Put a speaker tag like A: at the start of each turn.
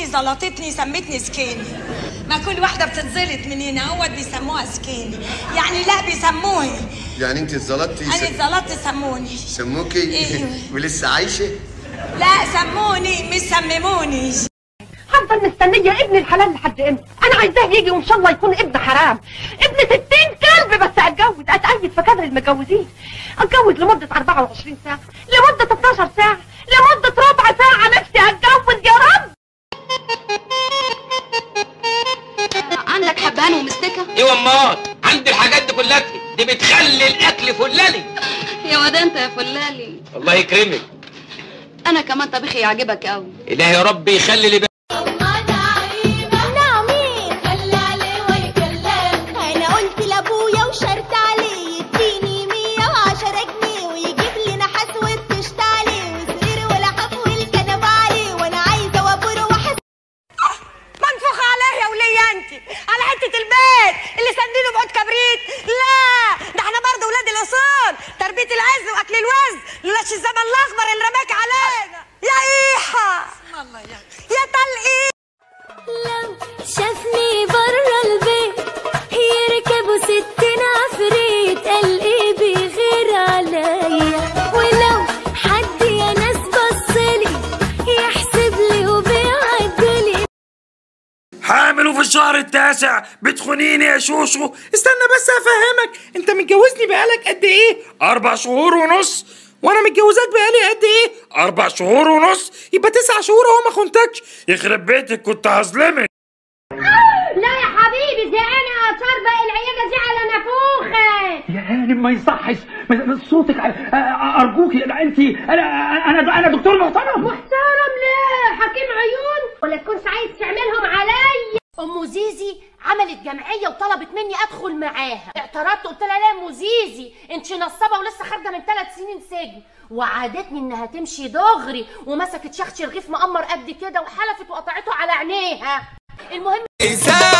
A: امي زلطتني سمتني سكيني ما كل واحده بتتزلط منين اهوت بيسموها سكيني يعني لا بيسموها
B: يعني انت اتزلطتي
A: انا
B: س-
A: اتزلطت سموني
B: سموكي
A: ايوه.
B: ولسه عايشه
A: لا سموني مش سمموني
C: هفضل مستنيه ابن الحلال لحد امتى انا عايزاه يجي وان شاء الله يكون ابن حرام ابن ستين كلب بس اتجوز اتأيد في كادر المتجوزين اتجوز لمده 24 ساعه لمده 12 ساعه لمده ربع ساعه نفسي اتجوز يا رب
D: عندك حبهان ومستكه
E: ايوه امال عندي الحاجات دي كلها دي بتخلي الاكل فلالي
D: يا واد انت يا فلالي
E: الله يكرمك
D: انا كمان طبيخي يعجبك قوي
E: الهي يا رب يخلي لي
F: انا قلت لابويا وشرت عليه يديني 110 جنيه ويجيب لي نحاس والطشت عليه وسرير ولحاف والكنبه عليه وانا عايزه وابور واحس
A: منفوخة عليا يا ولية انت على حتة البيت اللي سندينه بعود كبريت لا ده احنا برضه ولاد الاصول تربية العز واكل الوز لولاش الزمن الاخضر اللي رماك علينا يا ايحة يا طلقي
F: لو شافني برا البيت يركبوا ستين عفريت قلبي بيغير عليا ولو حد يا ناس بصلي يحسب لي وبيعدلي
G: حامل وفي الشهر التاسع بتخونيني يا شوشو استنى بس افهمك انت متجوزني بقالك قد ايه اربع شهور ونص وانا متجوزاك بقالي قد ايه اربع شهور ونص يبقى تسع شهور اهو ما خنتكش يخرب بيتك كنت هظلمك
C: لا يا حبيبي دي انا شاربه العياده دي على نافوخه
H: يا هانم ما يصحش ما- صوتك ع- ع- ارجوكي لا انت انا انا انا دكتور محترم
C: محترم ليه حكيم عيون ولا تكونش عايز تعملهم عليا ام زيزي عملت جمعيه وطلبت مني ادخل معاها اعترضت قلت لها لا يا ام زيزي انت نصابه ولسه خارجه من ثلاث سنين سجن وعادتني انها تمشي دغري ومسكت شخش رغيف مقمر قد كده وحلفت وقطعته على عينيها المهم
I: إذا